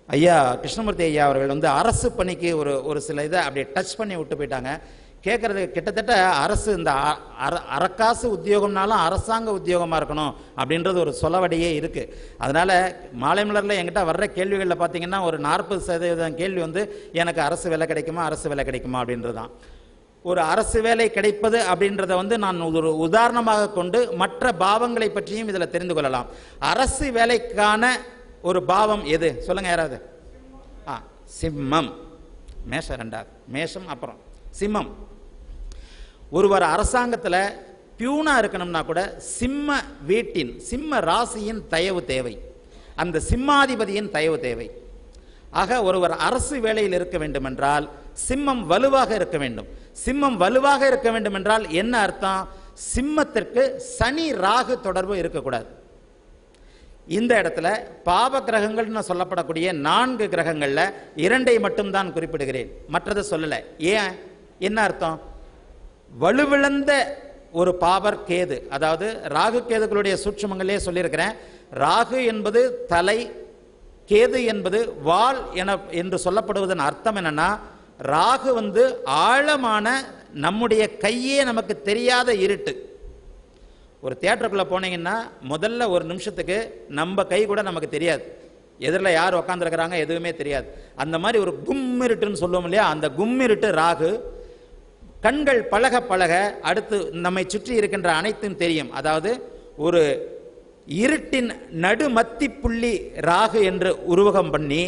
ஐயா கிருஷ்ணமூர்த்தி ஐயா அவர்கள் வந்து அரசு பணிக்கு ஒரு ஒரு சில இதை அப்படியே டச் பண்ணி விட்டு போயிட்டாங்க கேட்குறது கிட்டத்தட்ட அரசு இந்த அ- அர- அரக்காசு உத்தியோகம்னாலும் அரசாங்க உத்தியோகமாக இருக்கணும் அப்படின்றது ஒரு சொலவடியே இருக்குது அதனால் மாலை மலரில் என்கிட்ட வர்ற கேள்விகளில் பார்த்தீங்கன்னா ஒரு நாற்பது சதவீதம் கேள்வி வந்து எனக்கு அரசு வேலை கிடைக்குமா அரசு வேலை கிடைக்குமா அப்படின்றது தான் ஒரு அரசு வேலை கிடைப்பது அப்படின்றத வந்து நான் ஒரு உதாரணமாக கொண்டு மற்ற பாவங்களை பற்றியும் இதில் தெரிந்து கொள்ளலாம் அரசு வேலைக்கான ஒரு பாவம் எது சொல்லுங்க யாராவது ஆ சிம்மம் மேஷம் ரெண்டாவது மேஷம் அப்புறம் சிம்மம் ஒருவர் அரசாங்கத்தில் பியூனா இருக்கணும்னா கூட சிம்ம வீட்டின் சிம்ம ராசியின் தயவு தேவை அந்த சிம்மாதிபதியின் தயவு தேவை ஆக ஒருவர் அரசு வேலையில் இருக்க வேண்டும் என்றால் சிம்மம் வலுவாக இருக்க வேண்டும் சிம்மம் வலுவாக இருக்க வேண்டும் என்றால் என்ன அர்த்தம் சிம்மத்திற்கு சனி ராகு தொடர்பு இருக்கக்கூடாது இந்த இடத்துல பாவ கிரகங்கள்னு சொல்லப்படக்கூடிய நான்கு கிரகங்கள்ல இரண்டை மட்டும்தான் குறிப்பிடுகிறேன் மற்றதை சொல்லல ஏன் என்ன அர்த்தம் வலுவிழந்த ஒரு பாவர் கேது அதாவது ராகு கேதுகளுடைய சூட்சுமங்களே சொல்லியிருக்கிறேன் ராகு என்பது தலை கேது என்பது வாள் என என்று சொல்லப்படுவதன் அர்த்தம் என்னன்னா ராகு வந்து ஆழமான நம்முடைய கையே நமக்கு தெரியாத இருட்டு ஒரு தியேட்டருக்குள்ளே போனீங்கன்னா முதல்ல ஒரு நிமிஷத்துக்கு நம்ம கை கூட நமக்கு தெரியாது எதிரில் யார் உக்காந்துருக்கிறாங்க எதுவுமே தெரியாது அந்த மாதிரி ஒரு கும்மிருட்டுன்னு சொல்லுவோம் இல்லையா அந்த கும்மிருட்டு ராகு கண்கள் பழக பழக அடுத்து நம்மை சுற்றி இருக்கின்ற அனைத்தும் தெரியும் அதாவது ஒரு இருட்டின் நடுமத்தி புள்ளி ராகு என்று உருவகம் பண்ணி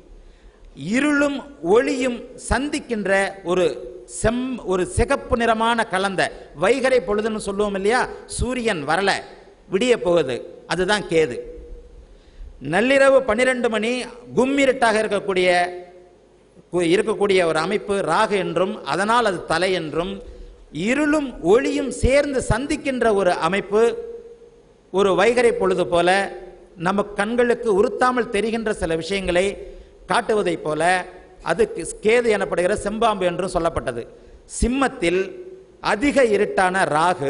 இருளும் ஒளியும் சந்திக்கின்ற ஒரு செம் ஒரு சிகப்பு நிறமான கலந்த வைகரை பொழுதுன்னு சொல்லுவோம் இல்லையா சூரியன் வரல விடிய போகுது அதுதான் கேது நள்ளிரவு பன்னிரண்டு மணி கும்மிருட்டாக இருக்கக்கூடிய கு- இருக்கக்கூடிய ஒரு அமைப்பு ராகு என்றும் அதனால் அது தலை என்றும் இருளும் ஒளியும் சேர்ந்து சந்திக்கின்ற ஒரு அமைப்பு ஒரு வைகரை பொழுது போல நம்ம கண்களுக்கு உறுத்தாமல் தெரிகின்ற சில விஷயங்களை காட்டுவதைப் போல அது கேது எனப்படுகிற செம்பாம்பு என்றும் சொல்லப்பட்டது சிம்மத்தில் அதிக இருட்டான ராகு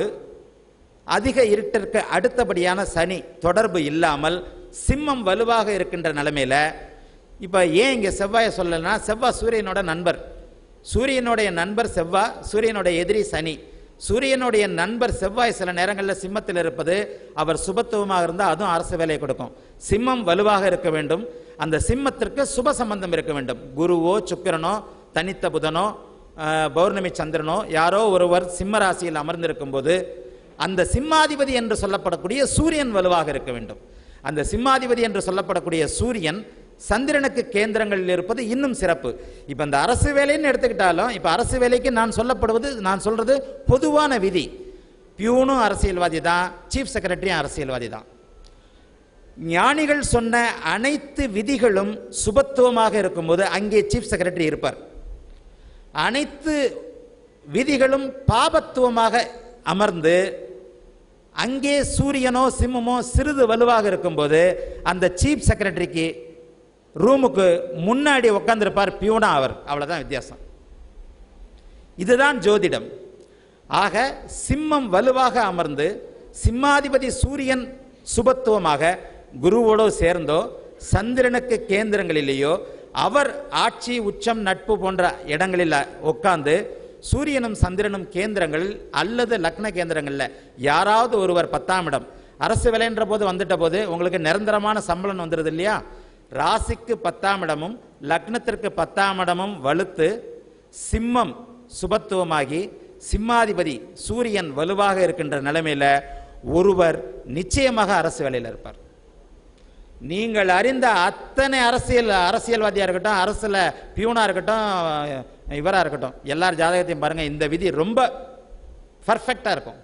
அதிக இருட்டிற்கு அடுத்தபடியான சனி தொடர்பு இல்லாமல் சிம்மம் வலுவாக இருக்கின்ற நிலைமையில இப்போ ஏன் இங்கே செவ்வாயை சொல்லலைன்னா செவ்வாய் சூரியனோட நண்பர் சூரியனுடைய நண்பர் செவ்வாய் சூரியனுடைய எதிரி சனி சூரியனுடைய நண்பர் செவ்வாய் சில நேரங்களில் சிம்மத்தில் இருப்பது அவர் சுபத்துவமாக இருந்தால் அதுவும் அரசு வேலையை கொடுக்கும் சிம்மம் வலுவாக இருக்க வேண்டும் அந்த சிம்மத்திற்கு சுப சம்பந்தம் இருக்க வேண்டும் குருவோ சுக்கிரனோ தனித்த புதனோ ஆஹ், பௌர்ணமி சந்திரனோ யாரோ ஒருவர் சிம்ம ராசியில் அமர்ந்திருக்கும் போது அந்த சிம்மாதிபதி என்று சொல்லப்படக்கூடிய சூரியன் வலுவாக இருக்க வேண்டும் அந்த சிம்மாதிபதி என்று சொல்லப்படக்கூடிய சூரியன் சந்திரனுக்கு கேந்திரங்களில் இருப்பது இன்னும் சிறப்பு இப்போ இந்த அரசு வேலைன்னு எடுத்துக்கிட்டாலும் இப்போ அரசு வேலைக்கு நான் சொல்லப்படுவது நான் சொல்றது பொதுவான விதி பியூனும் அரசியல்வாதி தான் சீஃப் செக்ரட்டரியும் அரசியல்வாதி தான் ஞானிகள் சொன்ன அனைத்து விதிகளும் சுபத்துவமாக இருக்கும்போது அங்கே சீஃப் செக்ரட்டரி இருப்பார் அனைத்து விதிகளும் பாபத்துவமாக அமர்ந்து அங்கே சூரியனோ சிம்மமோ சிறிது வலுவாக இருக்கும்போது அந்த சீஃப் செக்ரட்டரிக்கு ரூமுக்கு முன்னாடி உட்காந்துருப்பார் பியூனா அவர் அவ்வளவுதான் வித்தியாசம் இதுதான் ஜோதிடம் ஆக சிம்மம் வலுவாக அமர்ந்து சிம்மாதிபதி சூரியன் சுபத்துவமாக குருவோடு சேர்ந்தோ சந்திரனுக்கு கேந்திரங்களிலேயோ அவர் ஆட்சி உச்சம் நட்பு போன்ற இடங்களில் உட்கார்ந்து சூரியனும் சந்திரனும் கேந்திரங்கள் அல்லது லக்ன கேந்திரங்களில் யாராவது ஒருவர் பத்தாம் இடம் அரசு வேலைன்ற போது வந்துட்ட போது உங்களுக்கு நிரந்தரமான சம்பளம் வந்துடுது இல்லையா ராசிக்கு பத்தாம் இடமும் லக்னத்திற்கு பத்தாம் இடமும் வலுத்து சிம்மம் சுபத்துவமாகி சிம்மாதிபதி சூரியன் வலுவாக இருக்கின்ற நிலைமையில ஒருவர் நிச்சயமாக அரசு வேலையில் இருப்பார் நீங்கள் அறிந்த அத்தனை அரசியல் அரசியல்வாதியா இருக்கட்டும் அரசுல பியூனா இருக்கட்டும் இவரா இருக்கட்டும் எல்லார் ஜாதகத்தையும் பாருங்க இந்த விதி ரொம்ப பர்ஃபெக்டா இருக்கும்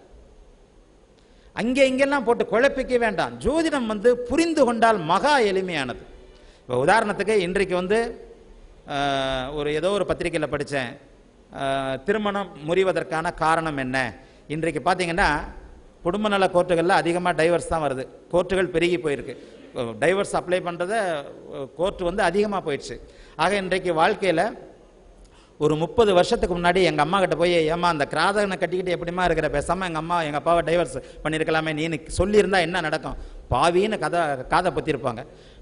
அங்கே இங்கெல்லாம் போட்டு குழப்பிக்க வேண்டாம் ஜோதிடம் வந்து புரிந்து கொண்டால் மகா எளிமையானது இப்போ உதாரணத்துக்கு இன்றைக்கு வந்து ஆஹ், ஒரு ஏதோ ஒரு பத்திரிக்கையில் படித்தேன் திருமணம் முறிவதற்கான காரணம் என்ன இன்றைக்கு பார்த்தீங்கன்னா குடும்ப நல கோர்ட்டுகளில் அதிகமாக டைவர்ஸ் தான் வருது கோர்ட்டுகள் பெருகி போயிருக்கு டைவர்ஸ் அப்ளை பண்ணுறத கோர்ட் வந்து அதிகமாக போயிடுச்சு ஆக இன்றைக்கு வாழ்க்கையில் ஒரு முப்பது வருஷத்துக்கு முன்னாடி எங்கள் அம்மா கிட்ட போய் ஏம்மா அந்த கிராதகனை கட்டிக்கிட்டு எப்படிமா இருக்கிற பேசாமல் எங்கள் அம்மா எங்கள் அப்பாவை டைவர்ஸ் பண்ணியிருக்கலாமே நீ சொல்லியிருந்தா என்ன நடக்கும் பாவின்னு கதை காதை பற்றிருப்பாங்க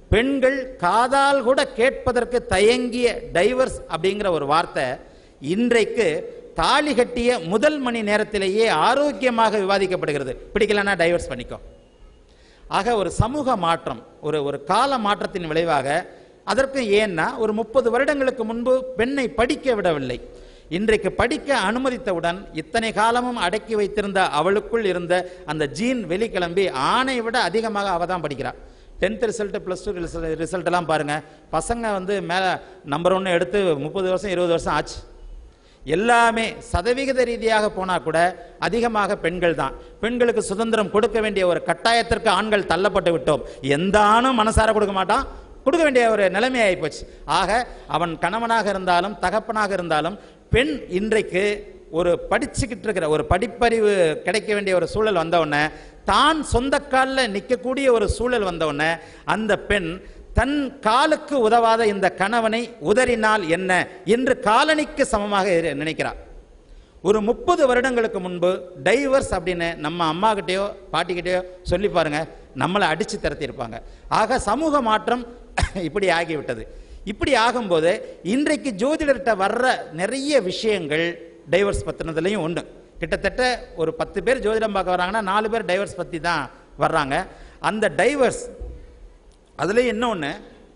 பெண்கள் காதால் கூட கேட்பதற்கு தயங்கிய டைவர்ஸ் அப்படிங்கிற ஒரு வார்த்தை இன்றைக்கு தாலி கட்டிய முதல் மணி நேரத்திலேயே ஆரோக்கியமாக விவாதிக்கப்படுகிறது பிடிக்கலன்னா டைவர்ஸ் பண்ணிக்கோ ஆக ஒரு சமூக மாற்றம் ஒரு ஒரு கால மாற்றத்தின் விளைவாக அதற்கு ஏன்னா ஒரு முப்பது வருடங்களுக்கு முன்பு பெண்ணை படிக்க விடவில்லை இன்றைக்கு படிக்க அனுமதித்தவுடன் இத்தனை காலமும் அடக்கி வைத்திருந்த அவளுக்குள் இருந்த அந்த ஜீன் வெளிக்கிளம்பி ஆணை விட அதிகமாக அவ தான் படிக்கிறாள் tenth result plus two result எல்லாம் பாருங்க பசங்க வந்து மேலே நம்பர் ஒன்று எடுத்து முப்பது வருஷம் இருபது வருஷம் ஆச்சு எல்லாமே சதவிகித ரீதியாக போனா கூட அதிகமாக பெண்கள் தான் பெண்களுக்கு சுதந்திரம் கொடுக்க வேண்டிய ஒரு கட்டாயத்திற்கு ஆண்கள் தள்ளப்பட்டு விட்டோம் எந்த ஆணும் மனசார கொடுக்க மாட்டான் கொடுக்க வேண்டிய ஒரு நிலைமை ஆயிப்போச்சு ஆக அவன் கணவனாக இருந்தாலும் தகப்பனாக இருந்தாலும் பெண் இன்றைக்கு ஒரு படிச்சுக்கிட்டு இருக்கிற ஒரு படிப்பறிவு கிடைக்க வேண்டிய ஒரு சூழல் வந்த உடனே தான் சொந்த காலில் நிற்கக்கூடிய ஒரு சூழல் வந்த உடனே அந்த பெண் தன் காலுக்கு உதவாத இந்த கணவனை உதறினால் என்ன என்று காலனிக்கு சமமாக இரு- நினைக்கிறார் ஒரு முப்பது வருடங்களுக்கு முன்பு டைவர்ஸ் அப்படின்னு நம்ம அம்மா கிட்டயோ பாட்டிக்கிட்டயோ சொல்லி பாருங்க நம்மளை அடிச்சு திரத்தியிருப்பாங்க ஆக சமூக மாற்றம் இப்படி ஆகிவிட்டது இப்படி ஆகும்போது இன்றைக்கு ஜோதிடர்கிட்ட வர்ற நிறைய விஷயங்கள் டைவர்ஸ் பத்தினதுலையும் ஒன்று கிட்டத்தட்ட ஒரு பத்து பேர் ஜோதிடம் பார்க்க வராங்கன்னா நாலு பேர் டைவர்ஸ் பற்றி தான் வர்றாங்க அந்த டைவர்ஸ் அதுலேயும் இன்னொன்று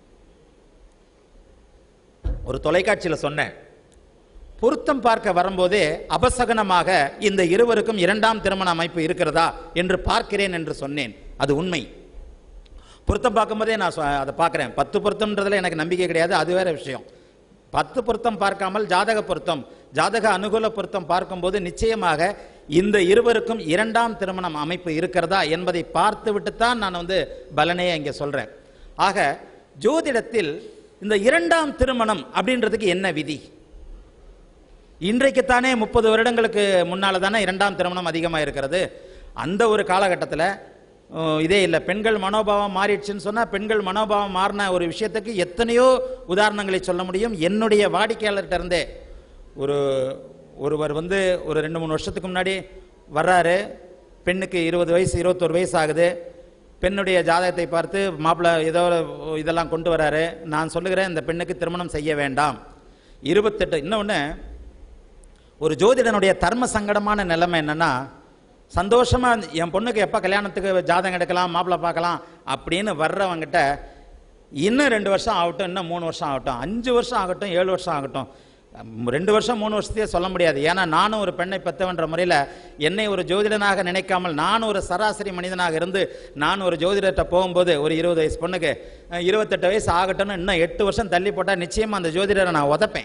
ஒரு தொலைக்காட்சியில் சொன்னேன் பொருத்தம் பார்க்க வரும்போதே அபசகனமாக இந்த இருவருக்கும் இரண்டாம் திருமண அமைப்பு இருக்கிறதா என்று பார்க்கிறேன் என்று சொன்னேன் அது உண்மை பொருத்தம் பார்க்கும்போதே நான் சொ- அதை பார்க்குறேன் பத்து பொருத்தம்ன்றதுல எனக்கு நம்பிக்கை கிடையாது அது வேற விஷயம் பத்து பொருத்தம் பார்க்காமல் ஜாதக பொருத்தம் ஜாதக அனுகூல பொருத்தம் பார்க்கும்போது நிச்சயமாக இந்த இருவருக்கும் இரண்டாம் திருமணம் அமைப்பு இருக்கிறதா என்பதை பார்த்து விட்டுத்தான் நான் வந்து பலனையை இங்கே சொல்றேன் ஆக ஜோதிடத்தில் இந்த இரண்டாம் திருமணம் அப்படின்றதுக்கு என்ன விதி இன்றைக்குத்தானே முப்பது வருடங்களுக்கு முன்னால தானே இரண்டாம் திருமணம் அதிகமாக இருக்கிறது அந்த ஒரு காலகட்டத்தில் இதே இல்லை பெண்கள் மனோபாவம் மாறிடுச்சுன்னு சொன்னால் பெண்கள் மனோபாவம் மாறின ஒரு விஷயத்துக்கு எத்தனையோ உதாரணங்களை சொல்ல முடியும் என்னுடைய வாடிக்கையாளர்கிட்ட இருந்தே ஒரு ஒருவர் வந்து ஒரு ரெண்டு மூணு வருஷத்துக்கு முன்னாடி வர்றாரு பெண்ணுக்கு இருபது வயசு இருபத்தொரு வயசு ஆகுது பெண்ணுடைய ஜாதகத்தை பார்த்து மாப்பிள்ளை ஏதோ இதெல்லாம் கொண்டு வராரு நான் சொல்லுகிறேன் இந்த பெண்ணுக்கு திருமணம் செய்ய வேண்டாம் இருபத்தெட்டு இன்னொன்று ஒரு ஜோதிடனுடைய தர்ம சங்கடமான நிலைமை என்னன்னா சந்தோஷமா என் பொண்ணுக்கு எப்போ கல்யாணத்துக்கு ஜாதகம் எடுக்கலாம் மாப்பிள்ளை பார்க்கலாம் அப்படின்னு வர்றவங்கிட்ட இன்னும் ரெண்டு வருஷம் ஆகட்டும் இன்னும் மூணு வருஷம் ஆகட்டும் அஞ்சு வருஷம் ஆகட்டும் ஏழு வருஷம் ஆகட்டும் ம், ரெண்டு வருஷம் மூணு வருஷத்தையே சொல்ல முடியாது ஏன்னா நானும் ஒரு பெண்ணை பெற்றவன்ற முறையில் என்னை ஒரு ஜோதிடனாக நினைக்காமல் நான் ஒரு சராசரி மனிதனாக இருந்து நான் ஒரு ஜோதிடர்கிட்ட போகும்போது ஒரு இருபது வயசு பொண்ணுக்கு அஹ், இருபத்தெட்டு வயசு ஆகட்டும்னு இன்னும் எட்டு வருஷம் தள்ளி போட்டால் நிச்சயமாக அந்த ஜோதிடரை நான் உதப்பேன்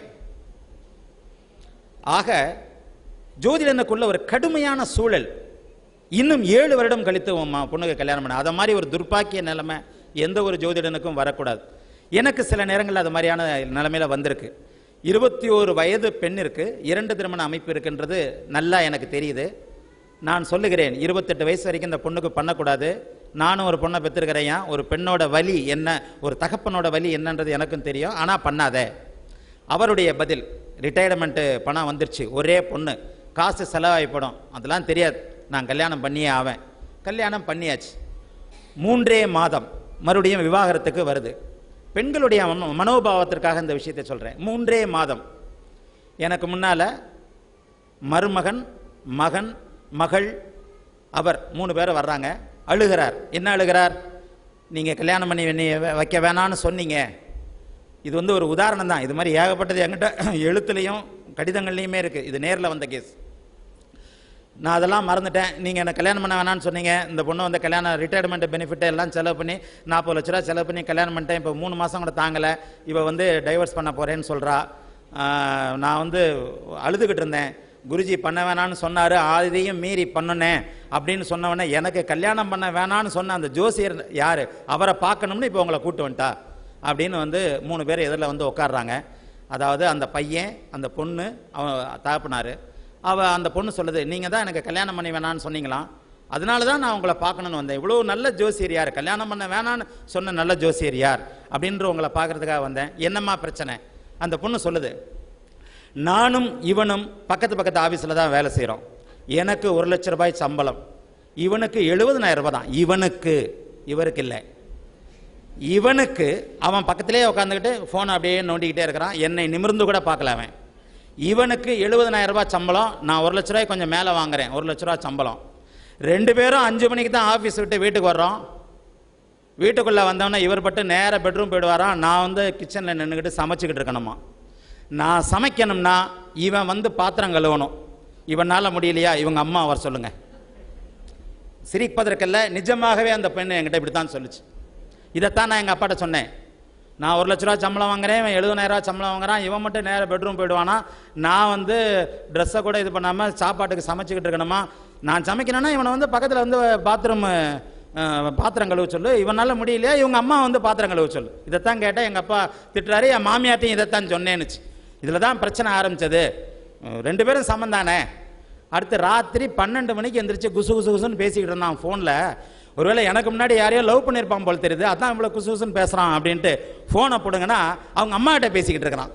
ஆக ஜோதிடனுக்குள்ள ஒரு கடுமையான சூழல் இன்னும் ஏழு வருடம் கழித்து உன் ம- பொண்ணுக்கு கல்யாணம் பண்ண அதை மாதிரி ஒரு துர்ப்பாக்கிய நிலைமை எந்த ஒரு ஜோதிடனுக்கும் வரக்கூடாது எனக்கு சில நேரங்களில் அது மாதிரியான நிலைமையில வந்திருக்கு இருபத்தி ஒரு வயது பெண்ணிற்கு இரண்டு திருமண அமைப்பு இருக்கின்றது நல்லா எனக்கு தெரியுது நான் சொல்லுகிறேன் இருபத்தெட்டு வயசு வரைக்கும் இந்த பொண்ணுக்கு பண்ணக்கூடாது நானும் ஒரு பொண்ணை பெற்றிருக்கிறேன் ஒரு பெண்ணோட வலி என்ன ஒரு தகப்பனோட வலி என்னன்றது எனக்கும் தெரியும் ஆனால் பண்ணாத அவருடைய பதில் ரிட்டையர்மெண்ட்டு பணம் வந்துருச்சு ஒரே பொண்ணு காசு செலவாகிப்படும் அதெல்லாம் தெரியாது நான் கல்யாணம் பண்ணியே ஆவேன் கல்யாணம் பண்ணியாச்சு மூன்றே மாதம் மறுபடியும் விவாகரத்துக்கு வருது பெண்களுடைய மனோ- மனோபாவத்திற்காக இந்த விஷயத்தை சொல்கிறேன் மூன்றே மாதம் எனக்கு முன்னால் மருமகன் மகன் மகள் அவர் மூணு பேரும் வர்றாங்க அழுகிறார் என்ன அழுகிறார் நீங்கள் கல்யாணம் பண்ணி என்னைய வ- வைக்க வேணான்னு சொன்னீங்க இது வந்து ஒரு உதாரணம் தான் இது மாதிரி ஏகப்பட்டது என்கிட்ட எழுத்துலையும் கடிதங்கள்லையுமே இருக்குது இது நேரில் வந்த கேஸ் நான் அதெல்லாம் மறந்துட்டேன் நீங்கள் என்ன கல்யாணம் பண்ண வேணாம்னு சொன்னீங்க இந்த பொண்ணு வந்து கல்யாணம் ரிட்டையர்மெண்ட் பெனிஃபிட் எல்லாம் செலவு பண்ணி நாற்பது லட்ச ரூபா செலவு பண்ணி கல்யாணம் பண்ணிட்டேன் இப்போ மூணு மாதம் கூட தாங்கலை இவ வந்து டைவர்ஸ் பண்ண போகிறேன்னு சொல்கிறா நான் வந்து அழுதுகிட்டு இருந்தேன் குருஜி பண்ண வேணான்னு சொன்னார் அதையும் மீறி பண்ணுனேன் அப்படின்னு சொன்னவொடனே எனக்கு கல்யாணம் பண்ண வேணான்னு சொன்ன அந்த ஜோசியர் யார் அவரை பார்க்கணும்னு இப்போ உங்களை கூட்டு வந்துட்டா அப்படின்னு வந்து மூணு பேர் எதிரில் வந்து உட்காடுறாங்க அதாவது அந்த பையன் அந்த பொண்ணு அவன் தகப்பனார் அவ அந்த பொண்ணு சொல்லுது நீங்கள் தான் எனக்கு கல்யாணம் பண்ணி வேணான்னு சொன்னீங்களாம் அதனால தான் நான் உங்களை பார்க்கணும்னு வந்தேன் இவ்வளோ நல்ல ஜோசியர் யார் கல்யாணம் பண்ண வேணான்னு சொன்ன நல்ல ஜோசியர் யார் அப்படின்ற உங்களை பார்க்கறதுக்காக வந்தேன் என்னம்மா பிரச்சனை அந்த பொண்ணு சொல்லுது நானும் இவனும் பக்கத்து பக்கத்து ஆஃபீஸில் தான் வேலை செய்கிறோம் எனக்கு ஒரு லட்ச ரூபாய் சம்பளம் இவனுக்கு எழுபதனாயிரம் ரூபாய் தான் இவனுக்கு இவருக்கு இல்லை இவனுக்கு அவன் பக்கத்திலே உட்காந்துக்கிட்டு ஃபோனை அப்படியே நோண்டிக்கிட்டே இருக்கிறான் என்னை நிமிர்ந்து கூட பார்க்கல அவன் இவனுக்கு 70000 ரூபாய் சம்பளம் நான் ஒரு லட்ச ரூபாய் கொஞ்சம் மேலே வாங்குறேன் ஒரு லட்ச ரூபாய் சம்பளம் ரெண்டு பேரும் அஞ்சு மணிக்கு தான் ஆஃபீஸ் விட்டு வீட்டுக்கு வர்றோம் வீட்டுக்குள்ளே வந்தவொடனே இவர் பட்டு நேராக பெட்ரூம் போயிடுவாராம் நான் வந்து கிச்சனில் நின்றுக்கிட்டு சமைச்சிக்கிட்டு இருக்கணுமா நான் சமைக்கணும்னா இவன் வந்து பாத்திரம் கழுவணும் இவனால் முடியலையா இவங்க அம்மா வர சொல்லுங்க சிரிப்பதற்கல்ல நிஜமாகவே அந்த பெண் என்கிட்ட இப்படி தான் சொல்லுச்சு இதைத்தான் நான் எங்கள் அப்பாட்ட சொன்னேன் நான் ஒரு லட்ச ரூபா சம்பளம் வாங்குறேன் இவன் எழுபதாயிரம் ரூபா சம்பளம் வாங்குறான் இவன் மட்டும் நேராக பெட்ரூம் போயிடுவானா நான் வந்து ட்ரெஸ்ஸை கூட இது பண்ணாமல் சாப்பாட்டுக்கு சமைச்சிக்கிட்டு இருக்கணுமா நான் சமைக்கணும்னா இவனை வந்து பக்கத்தில் வந்து பாத்ரூம் பாத்திரம் கழுவ சொல்லு இவனால முடியலையா இவங்க அம்மா வந்து பாத்திரம் கழுவ சொல்லு இதைத்தான் கேட்டால் எங்கள் அப்பா திட்டுறாரு என் மாமியாட்டையும் இதைத்தான் சொன்னேன்னுச்சு இதில் தான் பிரச்சனை ஆரம்பிச்சது அஹ் ரெண்டு பேரும் சமந்தானே அடுத்து ராத்திரி பன்னெண்டு மணிக்கு எந்திரிச்சு குசு குசு குசுன்னு பேசிக்கிட்டு இருந்தான் ஃபோனில் ஒருவேளை எனக்கு முன்னாடி யாரையோ லவ் பண்ணியிருப்பான் போல் தெரியுது அதான் இவ்வளோ குசு குசுன்னு பேசுகிறான் அப்படின்ட்டு ஃபோனை போடுங்கன்னா அவங்க அம்மா கிட்ட பேசிக்கிட்டு இருக்கிறான்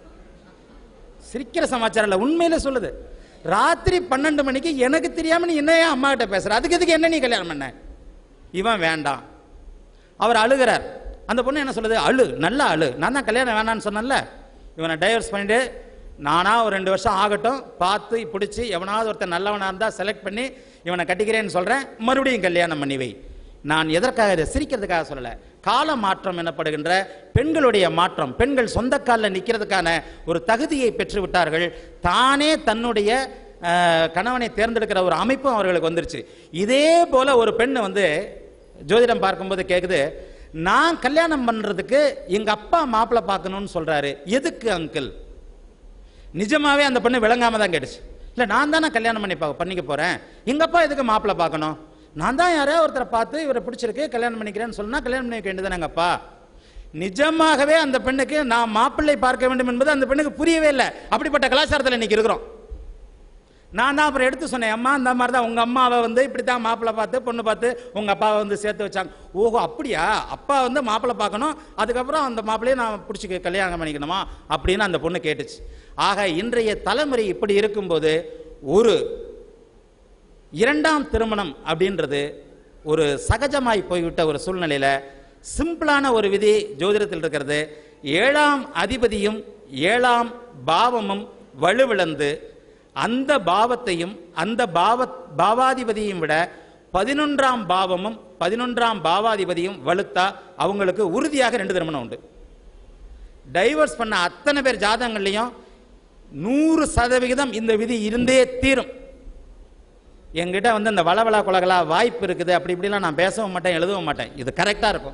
சிரிக்கிற சமாச்சாரம் இல்லை உண்மையில சொல்லுது ராத்திரி பன்னெண்டு மணிக்கு எனக்கு தெரியாம நீ என்ன ஏன் அம்மா கிட்ட பேசுற அதுக்கு எதுக்கு என்ன நீ கல்யாணம் பண்ண இவன் வேண்டாம் அவர் அழுகிறார் அந்த பொண்ணு என்ன சொல்லுது அழு நல்லா அழு நான் தான் கல்யாணம் வேணான்னு சொன்னேன்ல இவனை டைவர்ஸ் பண்ணிட்டு நானா ஒரு ரெண்டு வருஷம் ஆகட்டும் பார்த்து பிடிச்சி எவனாவது ஒருத்தன் நல்லவனா இருந்தா செலக்ட் பண்ணி இவனை கட்டிக்கிறேன்னு சொல்றேன் மறுபடியும் கல்யாணம் பண்ணி வை நான் எதற்காக இதை சிரிக்கிறதுக்காக சொல்லல கால மாற்றம் எனப்படுகின்ற பெண்களுடைய மாற்றம் பெண்கள் சொந்த காலில் நிற்கிறதுக்கான ஒரு தகுதியை பெற்று விட்டார்கள் தானே தன்னுடைய அஹ், கணவனை தேர்ந்தெடுக்கிற ஒரு அமைப்பும் அவர்களுக்கு வந்துருச்சு இதே போல ஒரு பெண் வந்து ஜோதிடம் பார்க்கும்போது கேட்குது நான் கல்யாணம் பண்றதுக்கு எங்க அப்பா மாப்பிள்ளை பார்க்கணும்னு சொல்றாரு எதுக்கு அங்கிள் நிஜமாவே அந்த பொண்ணு விளங்காம தான் கேட்டுச்சு இல்ல நான் தானே கல்யாணம் பண்ணி பா- பண்ணிக்க போறேன் எங்க அப்பா எதுக்கு மாப்பிள்ளை பார்க்கணும் நான் தான் யாரையோ ஒருத்தரை பார்த்து இவரை பிடிச்சிருக்கு கல்யாணம் பண்ணிக்கிறேன்னு சொன்னா கல்யாணம் பண்ணிக்க வேண்டியதானே எங்க அப்பா நிஜமாகவே அந்த பெண்ணுக்கு நான் மாப்பிள்ளை பார்க்க வேண்டும் என்பது அந்த பெண்ணுக்கு புரியவே இல்லை அப்படிப்பட்ட கலாச்சாரத்தில் இன்னைக்கு இருக்கிறோம் நான் தான் அப்புறம் எடுத்து சொன்னேன் அம்மா இந்த மாதிரி தான் உங்கள் அம்மாவை வந்து இப்படி தான் மாப்பிள்ளை பார்த்து பொண்ணு பார்த்து உங்கள் அப்பாவை வந்து சேர்த்து வச்சாங்க ஓஹோ அப்படியா அப்பா வந்து மாப்பிள்ளை பார்க்கணும் அதுக்கப்புறம் அந்த மாப்பிள்ளையை நான் பிடிச்சி கல்யாணம் பண்ணிக்கணுமா அப்படின்னு அந்த பொண்ணு கேட்டுச்சு ஆக இன்றைய தலைமுறை இப்படி இருக்கும்போது ஒரு இரண்டாம் திருமணம் அப்படின்றது ஒரு சகஜமாய் போய்விட்ட ஒரு சூழ்நிலையில சிம்பிளான ஒரு விதி ஜோதிடத்தில் இருக்கிறது ஏழாம் அதிபதியும் ஏழாம் பாவமும் வலுவிழந்து அந்த பாவத்தையும் அந்த பாவ பாவாதிபதியும் விட பதினொன்றாம் பாவமும் பதினொன்றாம் பாவாதிபதியும் வலுத்தா அவங்களுக்கு உறுதியாக ரெண்டு திருமணம் உண்டு டைவர்ஸ் பண்ண அத்தனை பேர் ஜாதகங்கள்லையும் நூறு சதவிகிதம் இந்த விதி இருந்தே தீரும் என்கிட்ட வந்து இந்த வளவளா குலகளா வாய்ப்பு இருக்குது அப்படி இப்படிலாம் நான் பேசவும் மாட்டேன் எழுதவும் மாட்டேன் இது கரெக்டாக இருக்கும்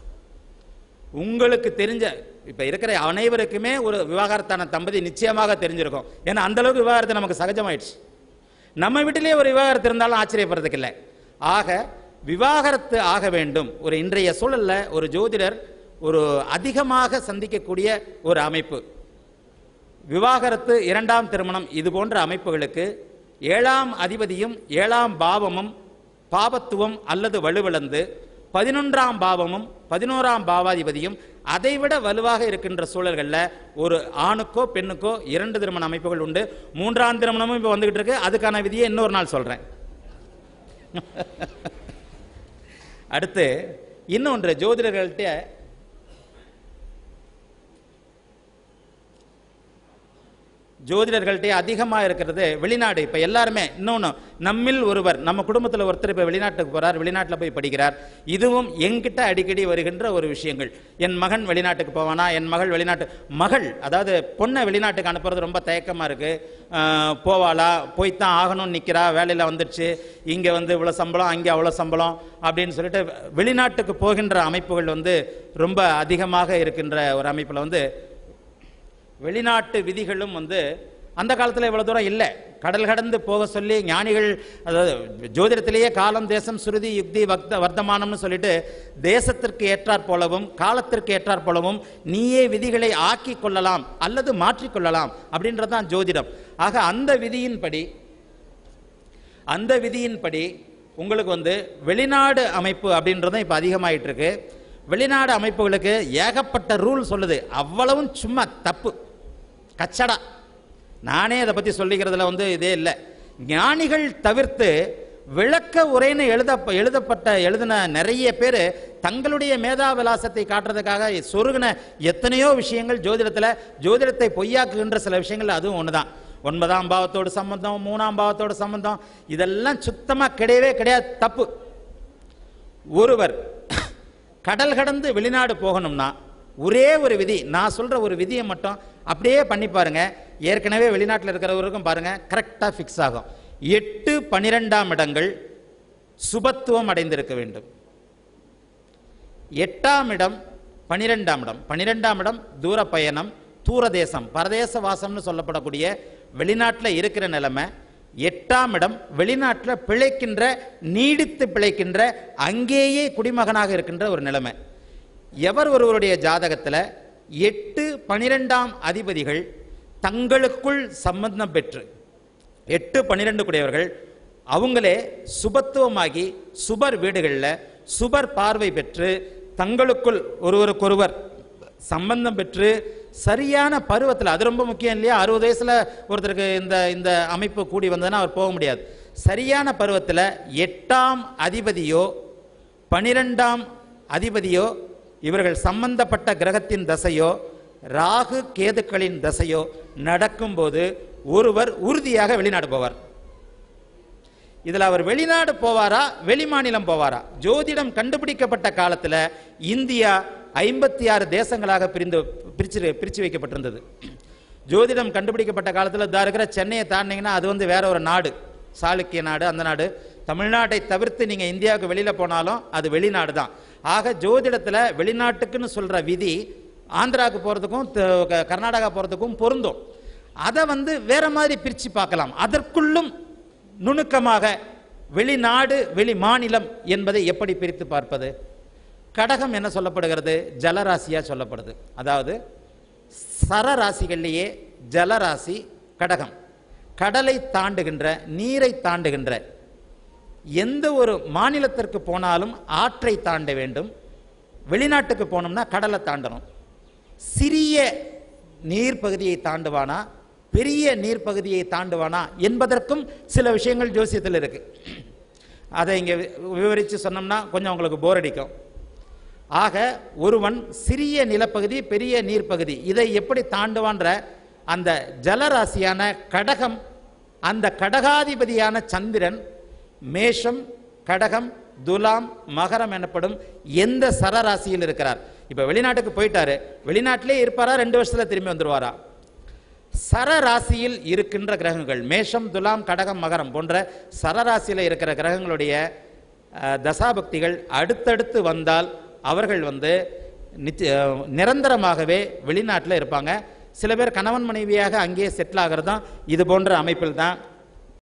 உங்களுக்கு தெரிஞ்ச இப்போ இருக்கிற அனைவருக்குமே ஒரு விவாகரத்தான தம்பதி நிச்சயமாக தெரிஞ்சிருக்கும் ஏன்னா அந்த அளவுக்கு விவாகரத்து நமக்கு சகஜமாயிடுச்சு நம்ம வீட்டிலேயே ஒரு விவாகரத்து இருந்தாலும் ஆச்சரியப்படுறதுக்கு இல்லை ஆக விவாகரத்து ஆக வேண்டும் ஒரு இன்றைய சூழல்ல ஒரு ஜோதிடர் ஒரு அதிகமாக சந்திக்கக்கூடிய ஒரு அமைப்பு விவாகரத்து இரண்டாம் திருமணம் இது போன்ற அமைப்புகளுக்கு ஏழாம் அதிபதியும் ஏழாம் பாவமும் பாபத்துவம் அல்லது வலுவிழந்து பதினொன்றாம் பாவமும் பதினோராம் பாவாதிபதியும் அதைவிட வலுவாக இருக்கின்ற சூழல்களில் ஒரு ஆணுக்கோ பெண்ணுக்கோ இரண்டு திருமண அமைப்புகள் உண்டு மூன்றாம் திருமணமும் இப்போ வந்துகிட்டு இருக்கு அதுக்கான விதியை இன்னொரு நாள் சொல்றேன் அடுத்து இன்னொன்று ஜோதிடர்கள்ட்ட ஜோதிடர்கள்ட்டே அதிகமாக இருக்கிறது வெளிநாடு இப்போ எல்லாருமே இன்னொன்று நம்மில் ஒருவர் நம்ம குடும்பத்தில் ஒருத்தர் இப்போ வெளிநாட்டுக்கு போகிறார் வெளிநாட்டில் போய் படிக்கிறார் இதுவும் என்கிட்ட அடிக்கடி வருகின்ற ஒரு விஷயங்கள் என் மகன் வெளிநாட்டுக்கு போவானா என் மகள் வெளிநாட்டு மகள் அதாவது பொண்ணை வெளிநாட்டுக்கு அனுப்புறது ரொம்ப தயக்கமாக இருக்குது போவாளா போய்த்தான் ஆகணும்னு நிற்கிறா வேலையில் வந்துடுச்சு இங்கே வந்து இவ்வளோ சம்பளம் அங்கே அவ்வளோ சம்பளம் அப்படின்னு சொல்லிட்டு வெளிநாட்டுக்கு போகின்ற அமைப்புகள் வந்து ரொம்ப அதிகமாக இருக்கின்ற ஒரு அமைப்பில் வந்து வெளிநாட்டு விதிகளும் வந்து அந்த காலத்தில் இவ்வளோ தூரம் இல்லை கடல் கடந்து போக சொல்லி ஞானிகள் அதாவது ஜோதிடத்திலேயே காலம் தேசம் சுருதி யுக்தி வக்த வர்த்தமானம்னு சொல்லிட்டு தேசத்திற்கு ஏற்றாற் போலவும் காலத்திற்கு ஏற்றாற் போலவும் நீயே விதிகளை ஆக்கி கொள்ளலாம் அல்லது மாற்றிக்கொள்ளலாம் அப்படின்றது தான் ஜோதிடம் ஆக அந்த விதியின்படி அந்த விதியின்படி உங்களுக்கு வந்து வெளிநாடு அமைப்பு அப்படின்றதும் இப்போ அதிகமாயிட்டு இருக்கு வெளிநாடு அமைப்புகளுக்கு ஏகப்பட்ட ரூல் சொல்லுது அவ்வளவும் சும்மா தப்பு கச்சடா நானே அதை பற்றி சொல்லிக்கிறதுல வந்து இதே இல்லை ஞானிகள் தவிர்த்து விளக்க உரைன்னு எழுத எழுதப்பட்ட எழுதின நிறைய பேர் தங்களுடைய மேதா விலாசத்தை காட்டுறதுக்காக சொருகின எத்தனையோ விஷயங்கள் ஜோதிடத்தில் ஜோதிடத்தை பொய்யாக்குகின்ற சில விஷயங்கள் அதுவும் ஒன்று தான் ஒன்பதாம் பாவத்தோடு சம்பந்தம் மூணாம் பாவத்தோடு சம்பந்தம் இதெல்லாம் சுத்தமாக கிடையவே கிடையாது தப்பு ஒருவர் கடல் கடந்து வெளிநாடு போகணும்னா ஒரே ஒரு விதி நான் சொல்ற ஒரு விதியை மட்டும் அப்படியே பண்ணி பாருங்க ஏற்கனவே வெளிநாட்டில் இருக்கிறவருக்கும் பாருங்க கரெக்டாக ஃபிக்ஸ் ஆகும் எட்டு பனிரெண்டாம் இடங்கள் சுபத்துவம் அடைந்திருக்க வேண்டும் எட்டாம் இடம் பனிரெண்டாம் இடம் பனிரெண்டாம் இடம் தூர பயணம் தூரதேசம் பரதேச வாசம்னு சொல்லப்படக்கூடிய வெளிநாட்டில் இருக்கிற நிலைமை எட்டாம் இடம் வெளிநாட்டில் பிழைக்கின்ற நீடித்து பிழைக்கின்ற அங்கேயே குடிமகனாக இருக்கின்ற ஒரு நிலைமை எவர் ஒருவருடைய ஜாதகத்தில் எட்டு பனிரெண்டாம் அதிபதிகள் தங்களுக்குள் சம்பந்தம் பெற்று எட்டு பன்னிரெண்டு கூடியவர்கள் அவங்களே சுபத்துவமாகி சுபர் வீடுகளில் சுபர் பார்வை பெற்று தங்களுக்குள் ஒருவருக்கொருவர் சம்பந்தம் பெற்று சரியான பருவத்தில் அது ரொம்ப முக்கியம் இல்லையா அறுபது வயசுல ஒருத்தருக்கு இந்த இந்த அமைப்பு கூடி வந்ததுன்னா அவர் போக முடியாது சரியான பருவத்தில் எட்டாம் அதிபதியோ பனிரெண்டாம் அதிபதியோ இவர்கள் சம்பந்தப்பட்ட கிரகத்தின் தசையோ ராகு கேதுக்களின் தசையோ நடக்கும்போது ஒருவர் உறுதியாக வெளிநாடு போவார் இதுல அவர் வெளிநாடு போவாரா வெளிமாநிலம் போவாரா ஜோதிடம் கண்டுபிடிக்கப்பட்ட காலத்துல இந்தியா ஐம்பத்தி ஆறு தேசங்களாக பிரிந்து பிரிச்சு பிரிச்சு வைக்கப்பட்டிருந்தது ஜோதிடம் கண்டுபிடிக்கப்பட்ட காலத்துல இதா இருக்கிற சென்னையை தாண்டினீங்கன்னா அது வந்து வேற ஒரு நாடு சாளுக்கிய நாடு அந்த நாடு தமிழ்நாட்டை தவிர்த்து நீங்க இந்தியாவுக்கு வெளியில போனாலும் அது வெளிநாடு தான் ஆக ஜோதிடத்துல வெளிநாட்டுக்குன்னு சொல்ற விதி ஆந்திராவுக்கு போறதுக்கும் த- க- கர்நாடகா போறதுக்கும் பொருந்தும் அதை வந்து வேற மாதிரி பிரிச்சு பார்க்கலாம் அதற்குள்ளும் நுணுக்கமாக வெளிநாடு வெளி மாநிலம் என்பதை எப்படி பிரித்து பார்ப்பது கடகம் என்ன சொல்லப்படுகிறது ஜலராசியா சொல்லப்படுது அதாவது சரராசிகள்லேயே ஜலராசி கடகம் கடலை தாண்டுகின்ற நீரை தாண்டுகின்ற எந்த ஒரு மாநிலத்திற்கு போனாலும் ஆற்றை தாண்ட வேண்டும் வெளிநாட்டுக்கு போனோம்னா கடலை தாண்டணும் சிறிய நீர் பகுதியை தாண்டுவானா பெரிய நீர் பகுதியை தாண்டுவானா என்பதற்கும் சில விஷயங்கள் ஜோசியத்தில் இருக்கு அதை இங்கே விவரித்து சொன்னோம்னா கொஞ்சம் உங்களுக்கு போர் அடிக்கும் ஆக ஒருவன் சிறிய நிலப்பகுதி பெரிய நீர்ப்பகுதி இதை எப்படி தாண்டுவான்ற அந்த ஜலராசியான கடகம் அந்த கடகாதிபதியான சந்திரன் மேஷம் கடகம் துலாம் மகரம் எனப்படும் எந்த சரராசியில் இருக்கிறார் இப்ப வெளிநாட்டுக்கு போயிட்டாரு வெளிநாட்டிலே இருப்பாரா ரெண்டு வருஷத்துல திரும்பி வந்துருவாரா சரராசியில் இருக்கின்ற கிரகங்கள் மேஷம் துலாம் கடகம் மகரம் போன்ற சரராசியில் இருக்கிற கிரகங்களுடைய அஹ், தசாபக்திகள் அடுத்தடுத்து வந்தால் அவர்கள் வந்து நிச்ச- அஹ், நிரந்தரமாகவே வெளிநாட்டில் இருப்பாங்க சில பேர் கணவன் மனைவியாக அங்கேயே செட்டில் ஆகிறது தான் இது போன்ற அமைப்பில் தான்